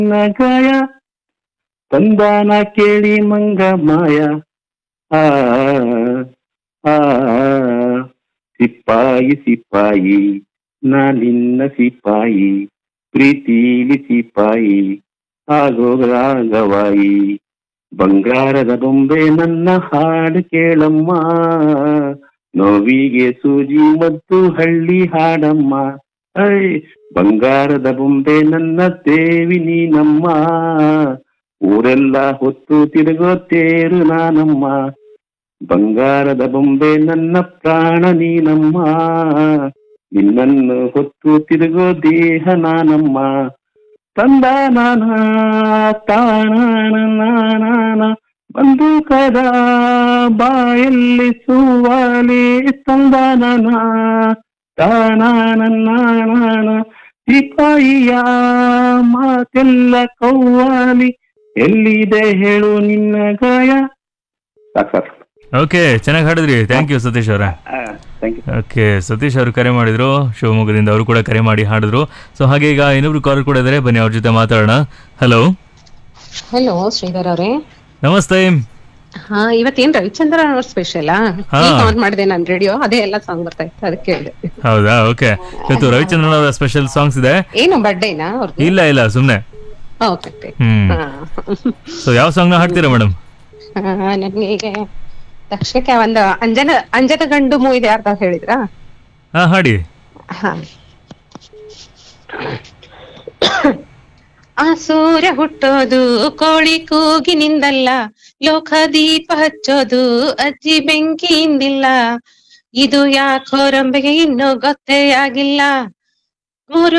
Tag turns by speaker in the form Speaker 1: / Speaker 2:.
Speaker 1: ನಗಾಯ ತಂದಾನ ಕೇಳಿ ಮಂಗ ಮಾಯ ಆ ಆ ಸಿಪಾಯಿ ಸಿಪಾಯಿ ನಾ ನಿನ್ನ ಸಿಪಾಯಿ ಪ್ರೀತಿಲಿ ಸಿಪಾಯಿ ಆಗೋಗವಾಯಿ ಬಂಗಾರದ ಬೊಂಬೆ ನನ್ನ ಹಾಡು ಕೇಳಮ್ಮ ನೋವಿಗೆ ಸೂಜಿ ಮತ್ತು ಹಳ್ಳಿ ಹಾಡಮ್ಮ ಐ ಬಂಗಾರದ ಬೊಂಬೆ ನನ್ನ ದೇವಿ ನೀನಮ್ಮ ಊರೆಲ್ಲ ಹೊತ್ತು ತಿರುಗೋ ತೇರು ನಾನಮ್ಮ ಬಂಗಾರದ ಬೊಂಬೆ ನನ್ನ ಪ್ರಾಣ ನೀನಮ್ಮ ನಿನ್ನನ್ನು ಹೊತ್ತು ತಿರುಗೋ ದೇಹ ನಾನಮ್ಮ ತಂದ ನಾನ ತಾನ ನಾನ ಬಂದೂಕದ ಬಾಯಲ್ಲಿ ಸುವಾಲಿ ತಂದ ನಾನ ತಾನ ನಾನ ಸಿಪಾಯಿಯ ಮಾತೆಲ್ಲ ಕವ್ವಾಲಿ ಎಲ್ಲಿದೆ ಹೇಳು ನಿನ್ನ ಗಾಯ ಸಾಕು ಸಾಕು
Speaker 2: ಓಕೆ ಚೆನ್ನಾಗಿ ಹಾಡಿದ್ರಿ ಥ್ಯಾಂಕ್ ಯು ಸತೀಶ್ ಅವರೇ
Speaker 1: ಥ್ಯಾಂಕ್ ಯು
Speaker 2: ಓಕೆ ಸತೀಶ್ ಅವರು ಕರೆ ಮಾಡಿದ್ರು ಶಿವಮೊಗ್ಗದಿಂದ ಅವರು ಕೂಡ ಕರೆ ಮಾಡಿ ಹಾಡಿದ್ರು ಸೊ ಹಾಗೆ ಈಗ ಇನ್ನೊಬ್ರು ಕಾಲ್ ಕೂಡ ಇದ್ದಾರೆ ಬನ್ನಿ ಅವ್ರ ಜೊತೆ ಮಾತಾಡೋಣ ಹಲೋ
Speaker 3: ಹಲೋ ಶ್ರೀಧರ್ ಅವರೇ
Speaker 2: ನಮಸ್ತೆ
Speaker 3: ಹಾ ಇವತ್ತೇನ್ ರವಿಚಂದ್ರ ಅವ್ರ ಸ್ಪೆಷಲಾ
Speaker 2: ಹಾ.
Speaker 3: ಈಗ ಆನ್ ಮಾಡಿದೆ ನಾನು ರೇಡಿಯೋ ಅದೇ ಎಲ್ಲ ಸಾಂಗ್ ಬರ್ತಾ ಇತ್ತು ಅದಕ್ಕೆ ಹೇಳಿದೆ
Speaker 2: ಹೌದಾ ಓಕೆ ಇವತ್ತು ರವಿಚಂದ್ರನ್ ಅವರ ಸ್ಪೆಷಲ್ ಸಾಂಗ್ಸ್ ಇದೆ
Speaker 3: ಏನು ಬರ್ಡೇನಾ ಅವ್ರದ್ದು
Speaker 2: ಇಲ್ಲ ಇಲ್ಲ ಸುಮ್ನೆ
Speaker 3: ಓಕೆ ಓಕೆ
Speaker 2: ಹ್ಮ್ ಸೊ ಯಾವ ಸಾಂಗ್ ನ ಹಾಡ್ತೀರಾ ಮೇಡಮ್
Speaker 3: ನನ್ಗೆ ಈಗ ತಕ್ಷಣಕ್ಕೆ ಒಂದು ಅಂಜನ ಅಂಜನ ಗಂಡು ಮೂವಿ ಇದೆ ಅರ್ಧ ಹೇಳಿದ್ರಾ
Speaker 2: ಹಾ ಹಾಡಿ
Speaker 3: ಹಾ ಆ ಸೂರ್ಯ ಹುಟ್ಟೋದು ಕೋಳಿ ಕೂಗಿನಿಂದಲ್ಲ ಲೋಕ ದೀಪ ಹಚ್ಚೋದು ಅಜ್ಜಿ ಬೆಂಕಿಯಿಂದಿಲ್ಲ ಇದು ಯಾಕೋ ರಂಬೆಗೆ ಇನ್ನೂ ಗೊತ್ತೇ ಆಗಿಲ್ಲ ಮೂರು